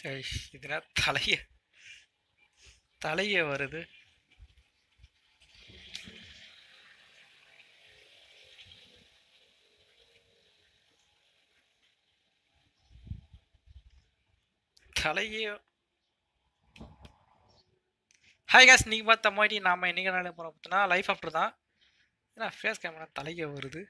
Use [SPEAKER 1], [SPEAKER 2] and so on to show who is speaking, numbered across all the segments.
[SPEAKER 1] ஐஷ், இதுனா தலைய தலைய வருது தலையே ஹாய் காஸ் நீங்கள் பார்த்த மாதிரி நாம இன்னைக்கு நாளை போகிறோம் பார்த்தோன்னா லைஃப் ஆஃப்டர் தான் ஏன்னா ஃபேஸ் கேமரா தலைய வருது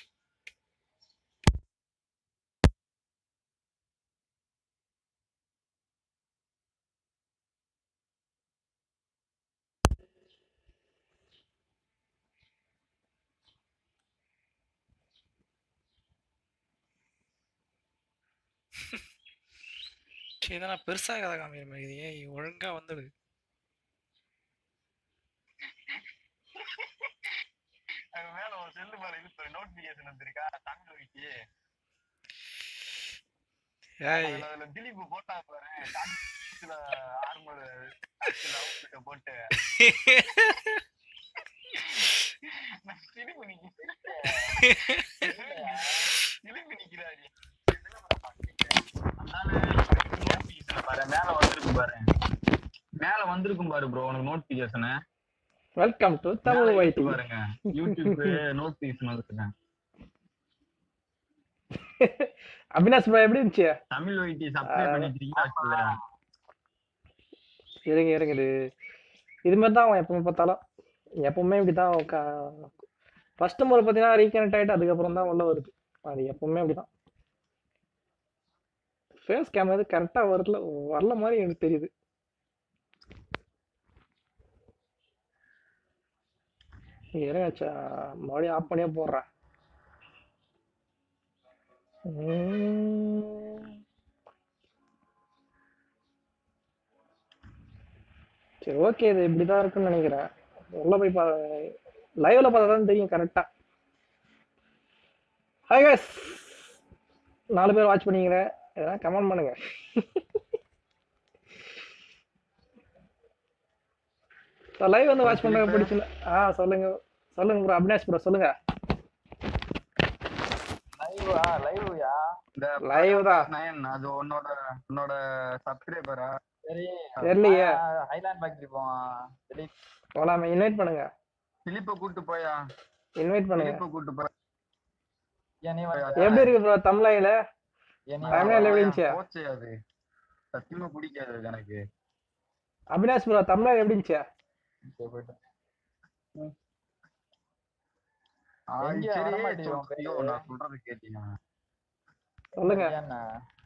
[SPEAKER 1] சரி இதெல்லாம் பெருசாக கதை காமிக்கிற மாதிரி இது ஏன் ஒழுங்கா வந்துடு
[SPEAKER 2] அங்க மேல ஒரு செல்லு மேல இது நோட்டிபிகேஷன் வந்திருக்கா தமிழ் வைக்கி
[SPEAKER 1] ஏய்
[SPEAKER 2] அதுல அதுல திலீப் போட்டா பாரு காட்டுல ஆர்மர் அவுட்ஃபிட்ட போட்டு நான் திலீப் நிக்கிறேன் திலீப் நிக்கிறாரு நோட்டிபிகேஷன் பாரு மேல வந்திருக்கும் பாரு மேல வந்திருக்கும் பாரு ப்ரோ உனக்கு நோட்டிபிகேஷன்
[SPEAKER 3] வெல்கம் டு தமிழ் வைட்டி
[SPEAKER 2] பாருங்க யூடியூப் நோட்டிபிகேஷன் வந்துருக்கேன்
[SPEAKER 3] அவினாஷ் ப்ரோ எப்படி இருந்துச்சு
[SPEAKER 2] தமிழ் வைட்டி சப்ஸ்கிரைப் பண்ணிக்கிறீங்களா
[SPEAKER 3] இருங்க இருங்க இது இது மாதிரி தான் அவன் எப்பவுமே பார்த்தாலும் எப்பவுமே இப்படி தான் ஃபர்ஸ்ட் முறை பார்த்தீங்கன்னா ரீகனெக்ட் ஆகிட்டு அதுக்கப்புறம் தான் உள்ள வருது அது எப்பவுமே அப்படி தான் ஃபேஸ் கேமரா கரெக்டாக வரல வரல மாதிரி எனக்கு தெரியுது இருங்க சா மறுபடியும் ஆஃப் பண்ணியே போடுறேன் உம். சரி ஓகே இது இப்படிதான் இருக்குன்னு நினைக்கிறேன் உள்ள போய் பா லைவ்ல பார்த்தா தான் தெரியும் கரெக்டா ஹாய் guys நாலு பேர் வாட்ச் பண்ணீங்க எதனா கமெண்ட் பண்ணுங்க லைவ் வந்து வாட்ச் பண்றவங்க பிடிச்சில ஆ சொல்லுங்க சொல்லுங்க ப்ரோ அபினாஷ் ப்ரோ சொல்லுங்க
[SPEAKER 2] லைவா லைவ்யா இந்த
[SPEAKER 3] லைவ் தான்
[SPEAKER 2] நயன் அது உன்னோட உன்னோட சப்ஸ்கிரைபரா
[SPEAKER 4] சரி
[SPEAKER 3] தெரியலையே
[SPEAKER 4] ஹைலாண்ட் ஃபேக்டரி போவான் திலீப்
[SPEAKER 3] போலாமே இன்வைட் பண்ணுங்க
[SPEAKER 2] பிலிப்ப கூட்டு போயா
[SPEAKER 3] இன்வைட் பண்ணுங்க
[SPEAKER 2] பிலிப்ப கூட்டு போய்
[SPEAKER 4] ஏன் நீ வர
[SPEAKER 3] எப்படி இருக்கு ப்ரோ தமிழ்ல
[SPEAKER 4] ஏன் நீ
[SPEAKER 3] தமிழ்ல எப்படி இருந்துச்சு
[SPEAKER 2] போச்சே அது சத்தியமா பிடிக்காது அது எனக்கு
[SPEAKER 3] அபினாஷ் ப்ரோ தமிழ்ல எப்படி இருந்துச்சு
[SPEAKER 4] சரி, போயிட்டு
[SPEAKER 2] ஆ,
[SPEAKER 4] எங்க
[SPEAKER 2] சரி,
[SPEAKER 4] வரமாட்டேங்குது
[SPEAKER 2] சொல்-
[SPEAKER 4] உன் பேரு?
[SPEAKER 2] ஐயோ, நான் சொல்றது கேட்டீங்க
[SPEAKER 3] சொல்லுங்க
[SPEAKER 4] ஏன்னா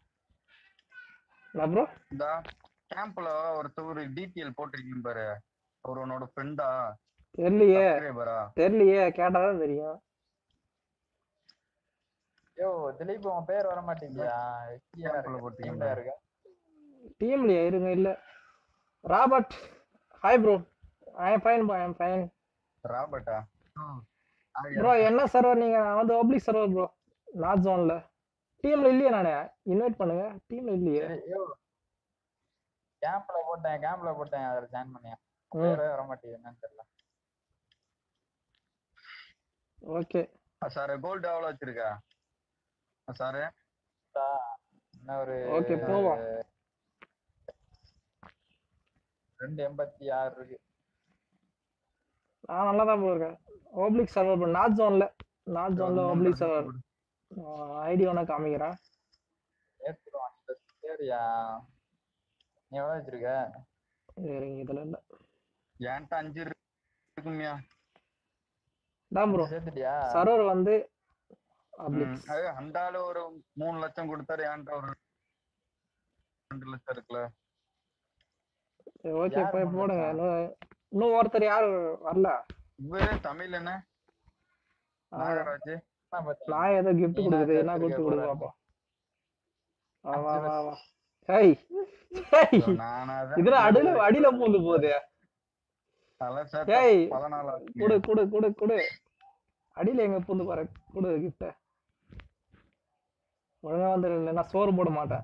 [SPEAKER 3] என்ன ப்ரோ
[SPEAKER 2] இந்த கேம்ப்ல ஒருத்தர் டீட்டெயில் போட்டிருக்கீங்க பாரு அவர் உன்னோட ஃப்ரெண்டா
[SPEAKER 3] தெரியலையே
[SPEAKER 2] சப்ஸ்கிரைபரா
[SPEAKER 3] தெரியலையே கேட்டாதான் தெரியும்
[SPEAKER 4] யோ திலீப் உன் பேர் வர மாட்டேங்கியா
[SPEAKER 2] கேம்ப்ல போட்டீங்க
[SPEAKER 4] இருக்க
[SPEAKER 3] டீம்லயா இருங்க இல்ல Robert hi bro I am fine bro I am fine
[SPEAKER 2] ராபர்ட்டா
[SPEAKER 3] ப்ரோ என்ன சர்வர் நீங்க நான் வந்து பப்ளிக் சர்வர் ப்ரோ நாட் ஜோன்ல டீம்ல இல்லையே நானே இன்வைட் பண்ணுங்க டீம்ல இல்லையே
[SPEAKER 4] சரி யோ கேம்ப்ல போட்டேன் கேம்ப்ல போட்டேன் அதுல ஜாயின் பண்ணியா
[SPEAKER 3] ம்
[SPEAKER 4] பேரே வர மாட்டேங்குது என்னன்னு தெரியல
[SPEAKER 3] ஓகே
[SPEAKER 2] சார் கோல்டு எவ்வளவு வச்சிருக்க சாரு
[SPEAKER 4] என்ன ஒரு
[SPEAKER 3] ஓகே போவோம்
[SPEAKER 4] ரெண்டு எண்பத்தி ஆறு இருக்கு
[SPEAKER 3] நான் நல்லா தான் ப்ரோ இருக்கேன் ஓப்ளிக் சர்வர் ப்ரோ நாட் ஜோன்ல நாட் ஜோன்ல ஓப்ளிக் சர்வர் ஐடி ஒன்று காமிக்கிறேன்
[SPEAKER 4] ஏத்துருவான் சரியா நீ எவ்வளவு வச்சிருக்க
[SPEAKER 3] இருங்க இதுல இல்ல
[SPEAKER 2] என்கிட்ட அஞ்சு இருக்குமியா
[SPEAKER 3] தான் ப்ரோ
[SPEAKER 4] சேர்த்துட்டியா
[SPEAKER 3] சர்வர் வந்து
[SPEAKER 2] ம்,
[SPEAKER 3] அப்ளிக்
[SPEAKER 2] அது அந்த ஆளு ஒரு மூணு லட்சம் கொடுத்தாரு என்கிட்ட ஒரு ரெண்டு லட்சம் இருக்குல்ல
[SPEAKER 3] ஓகே
[SPEAKER 4] யார்
[SPEAKER 3] போய்
[SPEAKER 4] மூணு
[SPEAKER 3] போடுங்க
[SPEAKER 4] லட்சம்?
[SPEAKER 3] இன்னும் இன்னும் ஒருத்தர் யாரும் வரல
[SPEAKER 2] இவரு தமிழ் என்ன
[SPEAKER 3] ஆ,
[SPEAKER 2] நாகராஜ்
[SPEAKER 4] என்ன பாத்தீங்க?
[SPEAKER 3] நான் ஏதோ gift
[SPEAKER 4] நீ
[SPEAKER 3] கொடுக்குது
[SPEAKER 4] நான்
[SPEAKER 3] என்ன
[SPEAKER 4] சேர்த்திருக்க
[SPEAKER 3] கொடுத்து கொடுக்க
[SPEAKER 4] போறேன்.
[SPEAKER 3] பாப்போம் வா வா
[SPEAKER 4] அஞ்சு
[SPEAKER 3] வா வா ஹேய் ஹேய்
[SPEAKER 2] நானாதான்
[SPEAKER 3] இதுல அடியில அடியில பூந்து போகுது
[SPEAKER 2] தலை சேர்த்த
[SPEAKER 3] ஏய்
[SPEAKER 2] பதினாலு
[SPEAKER 3] குடு குடு குடு குடு அடியில எங்க பூந்து பாரு குடு கிஃப்ட ஒழுங்கா வந்து இல்லைன்னா சோறு போட மாட்டேன்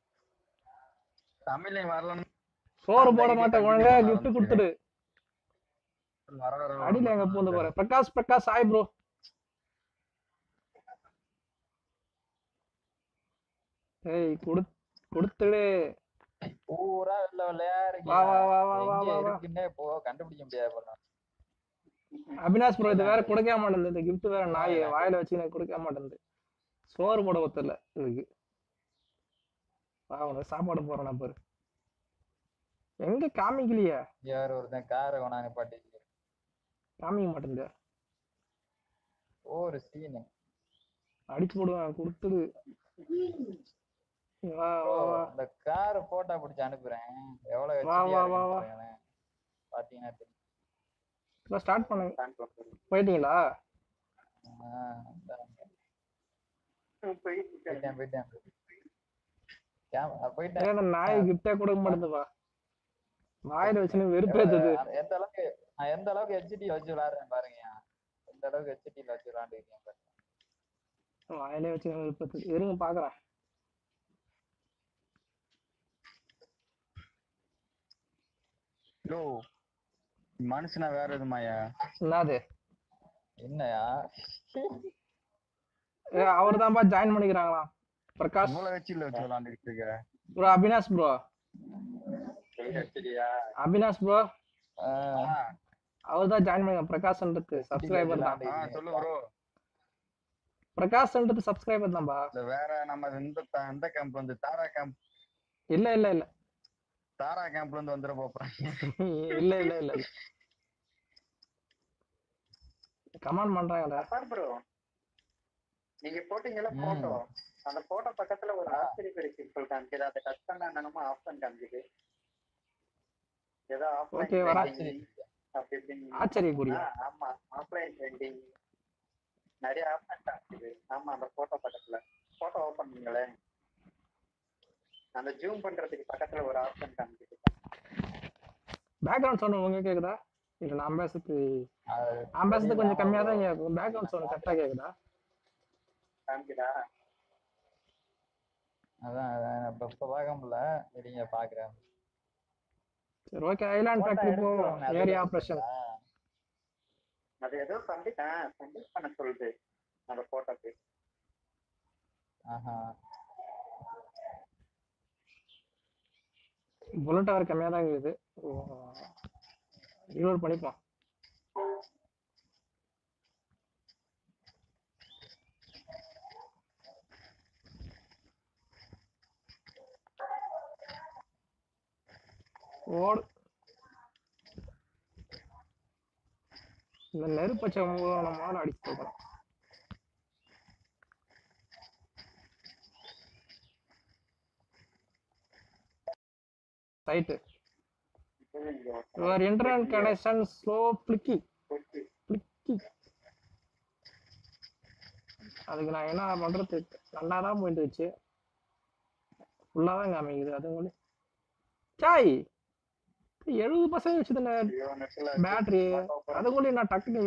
[SPEAKER 2] தமிழ் வரலன்னு
[SPEAKER 3] சோறு போட
[SPEAKER 2] அந்த
[SPEAKER 3] மாட்டேன்
[SPEAKER 2] ID
[SPEAKER 3] ஒழுங்கா
[SPEAKER 2] கண்டிப்பா
[SPEAKER 3] கிஃப்ட் கொடுத்துடு
[SPEAKER 2] வர வர வர
[SPEAKER 3] அடியில எங்க பூந்து பாரு பிரகாஷ் பிரகாஷ் ஹாய் ப்ரோ ஏய் குடு கொடுத்துடு
[SPEAKER 4] பூரா வெள்ள வெள்ளையா இருக்கு
[SPEAKER 3] வா, வா, வா, வா, வா,
[SPEAKER 4] எங்க
[SPEAKER 3] வா, வா.
[SPEAKER 4] இருக்குன்னே போ கண்டுபிடிக்க முடியாது போல
[SPEAKER 3] அவினாஷ் ப்ரோ இது வேற கொடுக்க மாட்டேங்குது இந்த கிஃப்ட் வேற நாய் வாயில வச்சு எனக்கு கொடுக்க மாட்டேங்குது சோறு போட ஒத்தல இதுக்கு வா உனக்கு சாப்பாடு போறேன் பாரு எங்க காமிக்கலையே
[SPEAKER 4] யார் ஒருத்தன் காரை கொண்டாந்து பாட்டி
[SPEAKER 3] காமிக்க மாட்டேங்குது
[SPEAKER 4] ஒரு சீனு
[SPEAKER 3] அடிச்சு போடுவேன் கொடுத்துடு வா வா வா
[SPEAKER 4] இந்த கார் போட்டோ பிடிச்சு அனுப்புறேன் எவ்வளவு
[SPEAKER 3] வா,
[SPEAKER 4] HD
[SPEAKER 3] வா,
[SPEAKER 4] யா
[SPEAKER 3] வா, வா.
[SPEAKER 4] இருக்குன்னு பாருங்களேன். பாத்தீங்கன்னா தெரியும்.
[SPEAKER 3] இப்போ ஸ்டார்ட் பண்ணுங்க போயிட்டீங்களா
[SPEAKER 4] ஆ, இந்தா. போயிட்டேன் போயிட்டேன் கேம்- அ, போயிட்டேன்
[SPEAKER 3] ஏன் இந்த நாய் கிஃப்டே கொடுக்க மாட்டேங்குதுப்பா வாயில வச்சுன்னு வெறுப்பேத்துது
[SPEAKER 4] அ- எந்த அளவுக்கு நான் எந்த அளவுக்கு ஹெச்டி வச்சு விளையாடுறேன் பாருங்க எந்த அளவுக்கு ஹெச்டில வச்சு விளையாண்டுருக்கேன் பாருங்க
[SPEAKER 3] வாயிலே வச்சு வெறுப்பேத்துது இருங்க பாக்குறேன்
[SPEAKER 2] யோ மனுஷனா வேற எதுமாயா
[SPEAKER 3] என்னது
[SPEAKER 4] என்னயா
[SPEAKER 3] ஏ அவர் தான்ப்பா ஜாயின் பண்ணிக்கிறாங்களா பிரகாஷ்
[SPEAKER 2] இவ்வளவு வச்சு இல்ல வச்சு விளாண்டுட்டு இருக்க
[SPEAKER 3] ப்ரோ அபினாஷ் ப்ரோ
[SPEAKER 4] ஹெச்டியா
[SPEAKER 3] அபினாஷ் ப்ரோ அவர் தான் ஜாயின் பண்ணி பிரகாஷ்ன்றது சப்ஸ்கிரைபர் தான்
[SPEAKER 2] ஆ சொல்லு ப்ரோ
[SPEAKER 3] பிரகாஷ்ன்றது சப்ஸ்கிரைபர் தான்பா
[SPEAKER 2] இந்த வேற நம்ம இந்த த- இந்த கேம்ப் வந்து தாரா கேம்ப்
[SPEAKER 3] இல்ல இல்ல இல்ல
[SPEAKER 2] தாரா கேம்ப்ல இருந்து வந்துட போறேன்
[SPEAKER 3] இல்ல இல்ல இல்ல இல்ல கமெண்ட் பண்றாங்கடா
[SPEAKER 5] ப்ரோ நீங்க போட்டீங்கல்ல
[SPEAKER 4] ம்.
[SPEAKER 5] போட்டோ அந்த போட்டோ பக்கத்துல ஒரு ஆச்சரியக்குறி சிம்பிள் காமிக்குது அதை டச் பண்ணா என்னமோ ஆப்ஷன் காமிக்குது ஏதோ
[SPEAKER 3] Okay,
[SPEAKER 5] ஆஃப்லைன்
[SPEAKER 3] வரேன்.
[SPEAKER 5] ட்ரெண்டிங் அப்படி இப்படின்னு
[SPEAKER 3] ஆச்சரியக்குரிய
[SPEAKER 5] ஆ, ஆமா ஆஃப்லைன் ட்ரெண்டிங் நிறைய ஆப்ஷன் காமிக்குது ஆமா அந்த போட்டோ பக்கத்துல போட்டோ ஓபன் பண்ணுங்களேன் அந்த ஜூம் பண்றதுக்கு பக்கத்துல ஒரு ஆப்ஷன் காமிக்குது
[SPEAKER 3] பேக்ரவுண்ட் சவுண்ட் உங்க கேக்குதா இல்ல நான் பேசுறது
[SPEAKER 4] அது
[SPEAKER 3] நான் பேசுறது கொஞ்சம் கம்மியா தான் கேட்கும் பேக்ரவுண்ட் சவுண்ட் கரெக்டா கேக்குதா
[SPEAKER 5] காமிக்குதா
[SPEAKER 4] அதான் அதான் இப்ப இப்ப பார்க்க முடியல இருங்க பாக்குறேன்
[SPEAKER 3] சரி ஓகே ஐலாண்ட் ஃபேக்டரி போவோம் ஏரியா ஆபரேஷன்
[SPEAKER 5] அது ஏதோ சப்மிட் சப்மிட் பண்ண சொல்லுது அந்த போட்டோக்கு
[SPEAKER 4] ஆஹா
[SPEAKER 3] புல்லட் அவர் கம்மியா தான் இருக்குது ரீலோட் பண்ணிப்போம் ஓடு இந்த நெருப்பச்சை நம்ம அடிச்சு போகணும் right your internet connection slow ஃபிளிக்கி ஃபிளிக்கி அதுக்கு நான் என்ன பண்றது நல்லா தான் போயிட்டு வச்சு ஃபுல்லாக தான் காமிக்குது அது கூட சாய் எழுபது பர்சன்ட் வச்சுதானே பேட்டரி அது கூட நான் டக்குனு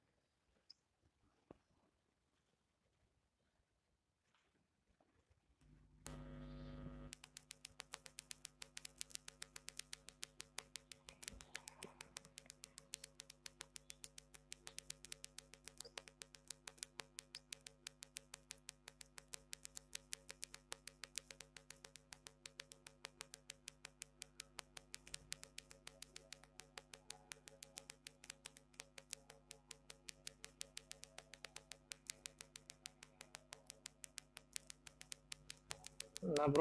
[SPEAKER 3] என்ன ப்ரோ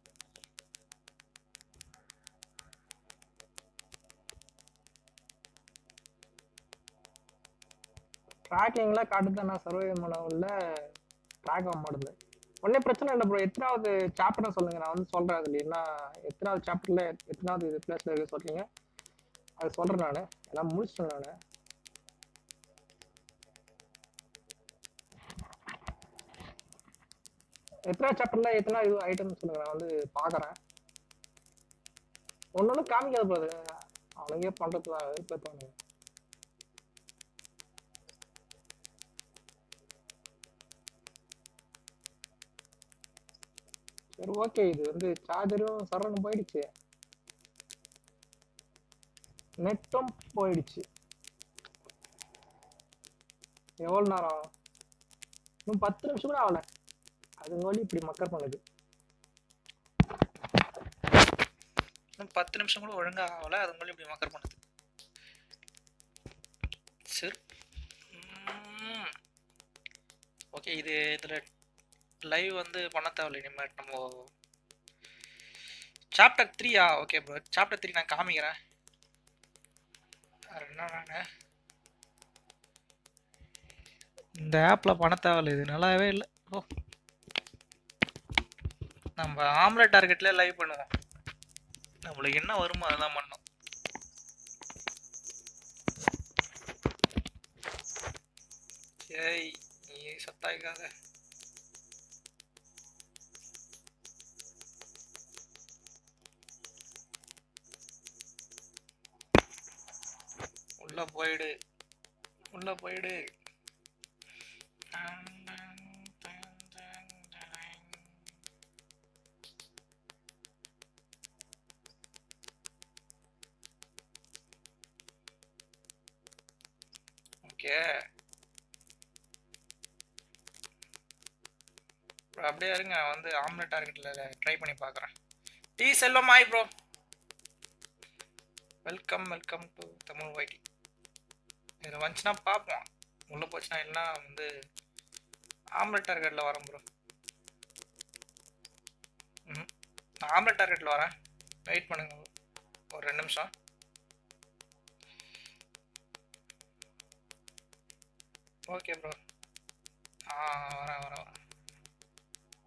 [SPEAKER 3] ட்ராக்கிங்ல காட்டுது நான் சர்வே பண்ணவுள்ள ட்ராக் ஆக மாட்டேது ஒன்றும் பிரச்சனை இல்லை ப்ரோ எத்தனாவது சாப்டர் சொல்லுங்க நான் வந்து சொல்றேன் அதுல என்ன எத்தனாவது சாப்டர்ல எத்தனாவது இது பிளேஸ்ல இருக்கு சொல்றீங்க அது சொல்றேன் நான் எல்லாம் முடிச்சிட்டேன் நான் எத்தனை சாப்டர்ல எத்தனை இது ஐட்டம் சொல்லுங்க நான் வந்து பாக்குறேன் ஒன்னொன்னு காமிக்காது போது அவனுக்கே பண்றது தான் வெறுப்பேத்துவானுங்க சரி ஓகே இது வந்து சார்ஜரும் சரணும் போயிடுச்சு நெட்டும் போயிடுச்சு எவ்வளோ நேரம் ஆகும்? இன்னும் பத்து நிமிஷம் கூட ஆகல அதுங்க வழி இப்படி மக்கர் பண்ணுது
[SPEAKER 1] பத்து நிமிஷம் கூட ஒழுங்காக ஆகலை அது மூலம் இப்படி மக்கர் பண்ணுது சரி ஓகே இது இதில் லைவ் வந்து பண்ண தேவையில்லை இனிமேல் நம்ம சாப்டர் த்ரீயா ஓகே ப்ரோ சாப்டர் த்ரீ நான் காமிக்கிறேன் வேற என்ன நான் இந்த ஆப்பில் பண்ண தேவையில்லை இது நல்லாவே இல்லை ஓ நம்ம ஆம்லெட் டார்கெட்ல லைவ் பண்ணுவோம் நம்மளுக்கு என்ன வருமோ அதுதான் பண்ணோம் ஏய் நீ சத்தாய்க்காத உள்ள போயிடு உள்ள போயிடு ஓகே அப்படியே இருங்க நான் வந்து ஆம்லெட் டார்கெட்டில் ட்ரை பண்ணி பார்க்குறேன் டீ செல்வம் ஆய் bro welcome welcome to Tamil வைட்டி இது வந்துச்சுன்னா பார்ப்போம் உள்ளே போச்சுன்னா இல்லைன்னா வந்து ஆம்லெட் டார்கெட்டில் வரேன் ப்ரோ ம் நான் ஆம்லெட் டார்கெட்டில் வரேன் வெயிட் பண்ணுங்க ஒரு ரெண்டு நிமிஷம் ஓகே ப்ரோ ஆ வரேன் வரேன் வரேன்